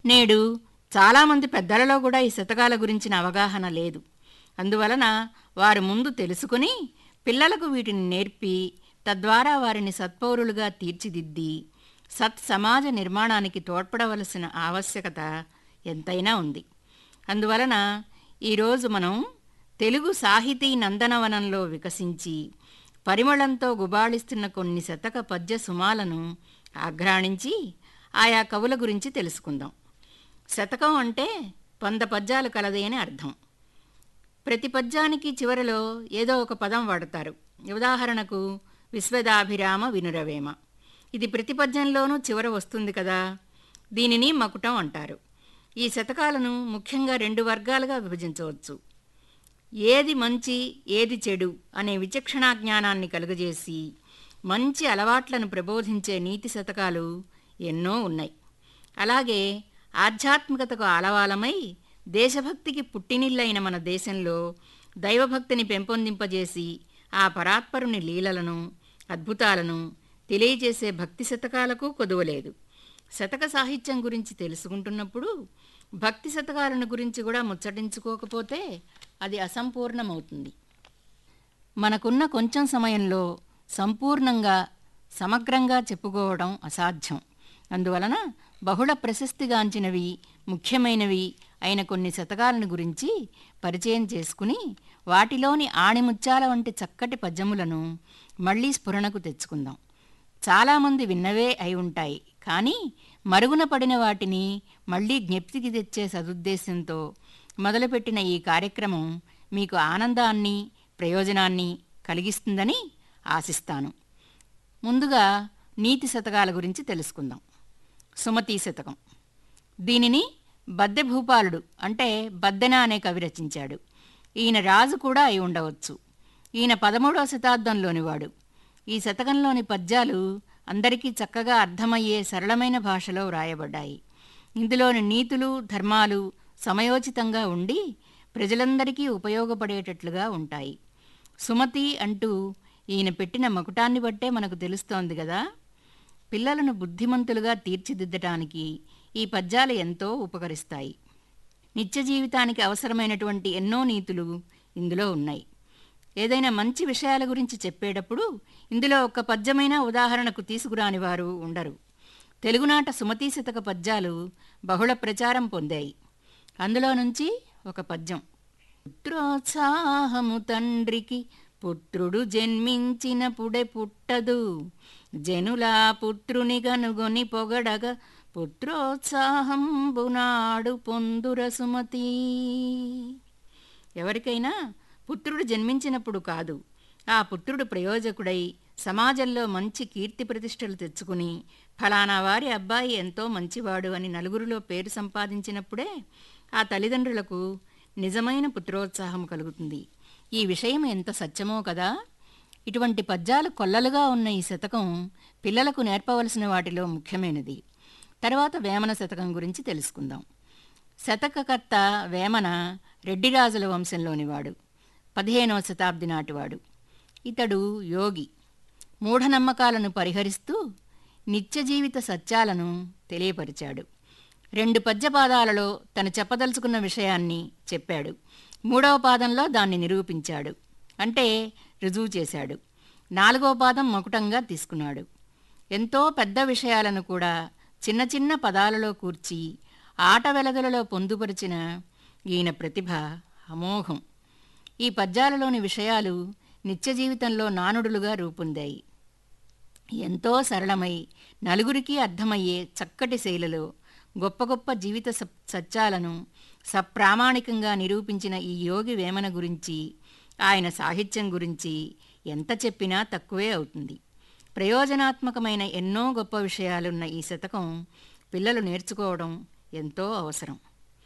నేడు చాలామంది పెద్దలలో కూడా ఈ శతకాల గురించిన అవగాహన లేదు అందువలన వారు ముందు తెలుసుకుని పిల్లలకు వీటిని నేర్పి తద్వారా వారిని సత్పౌరులుగా తీర్చిదిద్ది సత్ సమాజ నిర్మాణానికి తోడ్పడవలసిన ఆవశ్యకత ఎంతైనా ఉంది అందువలన ఈరోజు మనం తెలుగు సాహితీ నందనవనంలో వికసించి పరిమళంతో గుబాళిస్తున్న కొన్ని శతక పద్య సుమాలను ఆఘ్రాణించి ఆయా కవుల గురించి తెలుసుకుందాం శతకం అంటే వంద పద్యాలు కలది అని అర్థం ప్రతి పద్యానికి చివరలో ఏదో ఒక పదం వాడతారు ఉదాహరణకు విశ్వదాభిరామ వినురవేమ ఇది ప్రతి పద్యంలోనూ చివర వస్తుంది కదా దీనిని మకుటం అంటారు ఈ శతకాలను ముఖ్యంగా రెండు వర్గాలుగా విభజించవచ్చు ఏది మంచి ఏది చెడు అనే విచక్షణా జ్ఞానాన్ని కలుగజేసి మంచి అలవాట్లను ప్రబోధించే నీతి శతకాలు ఎన్నో ఉన్నాయి అలాగే ఆధ్యాత్మికతకు ఆలవాలమై దేశభక్తికి పుట్టినిల్లైన మన దేశంలో దైవభక్తిని పెంపొందింపజేసి ఆ పరాత్పరుని లీలలను అద్భుతాలను తెలియజేసే భక్తి శతకాలకు కొదువలేదు శతక సాహిత్యం గురించి తెలుసుకుంటున్నప్పుడు భక్తి శతకాలను గురించి కూడా ముచ్చటించుకోకపోతే అది అసంపూర్ణమవుతుంది మనకున్న కొంచెం సమయంలో సంపూర్ణంగా సమగ్రంగా చెప్పుకోవడం అసాధ్యం అందువలన బహుళ ప్రశస్తిగాంచినవి ముఖ్యమైనవి అయిన కొన్ని శతకాలను గురించి పరిచయం చేసుకుని వాటిలోని ఆణిముత్యాల వంటి చక్కటి పద్యములను మళ్ళీ స్ఫురణకు తెచ్చుకుందాం చాలామంది విన్నవే అయి ఉంటాయి కానీ మరుగున పడిన వాటిని మళ్ళీ జ్ఞప్తికి తెచ్చే సదుద్దేశంతో మొదలుపెట్టిన ఈ కార్యక్రమం మీకు ఆనందాన్ని ప్రయోజనాన్ని కలిగిస్తుందని ఆశిస్తాను ముందుగా నీతి శతకాల గురించి తెలుసుకుందాం సుమతీ శతకం దీనిని బద్దె భూపాలుడు అంటే బద్దెన అనే కవి రచించాడు ఈయన రాజు కూడా అయి ఉండవచ్చు ఈయన పదమూడవ శతాబ్దంలోనివాడు ఈ శతకంలోని పద్యాలు అందరికీ చక్కగా అర్థమయ్యే సరళమైన భాషలో వ్రాయబడ్డాయి ఇందులోని నీతులు ధర్మాలు సమయోచితంగా ఉండి ప్రజలందరికీ ఉపయోగపడేటట్లుగా ఉంటాయి సుమతి అంటూ ఈయన పెట్టిన మకుటాన్ని బట్టే మనకు తెలుస్తోంది కదా పిల్లలను బుద్ధిమంతులుగా తీర్చిదిద్దటానికి ఈ పద్యాలు ఎంతో ఉపకరిస్తాయి నిత్య జీవితానికి అవసరమైనటువంటి ఎన్నో నీతులు ఇందులో ఉన్నాయి ఏదైనా మంచి విషయాల గురించి చెప్పేటప్పుడు ఇందులో ఒక పద్యమైన ఉదాహరణకు తీసుకురాని వారు ఉండరు తెలుగునాట సుమతీ శతక పద్యాలు బహుళ ప్రచారం పొందాయి అందులో నుంచి ఒక పద్యం పుత్రోత్సాహము తండ్రికి పుత్రుడు జన్మించినప్పుడే పుట్టదు జనులా పుత్రుని గనుగొని పొగడగ పుత్రోత్సాహంబునాడు పొందుర సుమతి ఎవరికైనా పుత్రుడు జన్మించినప్పుడు కాదు ఆ పుత్రుడు ప్రయోజకుడై సమాజంలో మంచి కీర్తి ప్రతిష్టలు తెచ్చుకుని ఫలానా వారి అబ్బాయి ఎంతో మంచివాడు అని నలుగురిలో పేరు సంపాదించినప్పుడే ఆ తల్లిదండ్రులకు నిజమైన పుత్రోత్సాహం కలుగుతుంది ఈ విషయం ఎంత సత్యమో కదా ఇటువంటి పద్యాలు కొల్లలుగా ఉన్న ఈ శతకం పిల్లలకు నేర్పవలసిన వాటిలో ముఖ్యమైనది తర్వాత వేమన శతకం గురించి తెలుసుకుందాం శతకకర్త వేమన రెడ్డిరాజుల వంశంలోనివాడు పదిహేనవ శతాబ్ది నాటివాడు ఇతడు యోగి మూఢనమ్మకాలను పరిహరిస్తూ నిత్య జీవిత సత్యాలను తెలియపరిచాడు రెండు పద్యపాదాలలో తను చెప్పదలుచుకున్న విషయాన్ని చెప్పాడు మూడవ పాదంలో దాన్ని నిరూపించాడు అంటే రుజువు చేశాడు నాలుగవ పాదం మకుటంగా తీసుకున్నాడు ఎంతో పెద్ద విషయాలను కూడా చిన్న చిన్న పదాలలో కూర్చి ఆట వెలగలలో పొందుపరిచిన ఈయన ప్రతిభ అమోఘం ఈ పద్యాలలోని విషయాలు నిత్య జీవితంలో నానుడులుగా రూపొందాయి ఎంతో సరళమై నలుగురికి అర్థమయ్యే చక్కటి శైలిలో గొప్ప గొప్ప జీవిత స- సత్యాలను సప్రామాణికంగా నిరూపించిన ఈ యోగి వేమన గురించి ఆయన సాహిత్యం గురించి ఎంత చెప్పినా తక్కువే అవుతుంది ప్రయోజనాత్మకమైన ఎన్నో గొప్ప విషయాలున్న ఈ శతకం పిల్లలు నేర్చుకోవడం ఎంతో అవసరం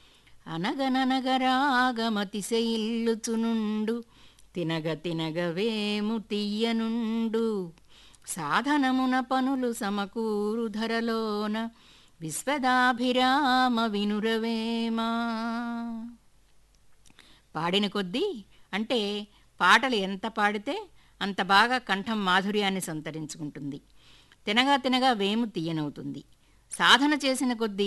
అనగననగరాగమతిశయిల్లుచునుండు తినగ తినగవేము తీయనుండు సాధనమున పనులు సమకూరు ధరలోన విశ్వదాభిరామ వినురవేమా పాడిన కొద్దీ అంటే పాటలు ఎంత పాడితే అంత బాగా కంఠం మాధుర్యాన్ని సంతరించుకుంటుంది తినగా తినగా వేము తీయనవుతుంది సాధన చేసిన కొద్దీ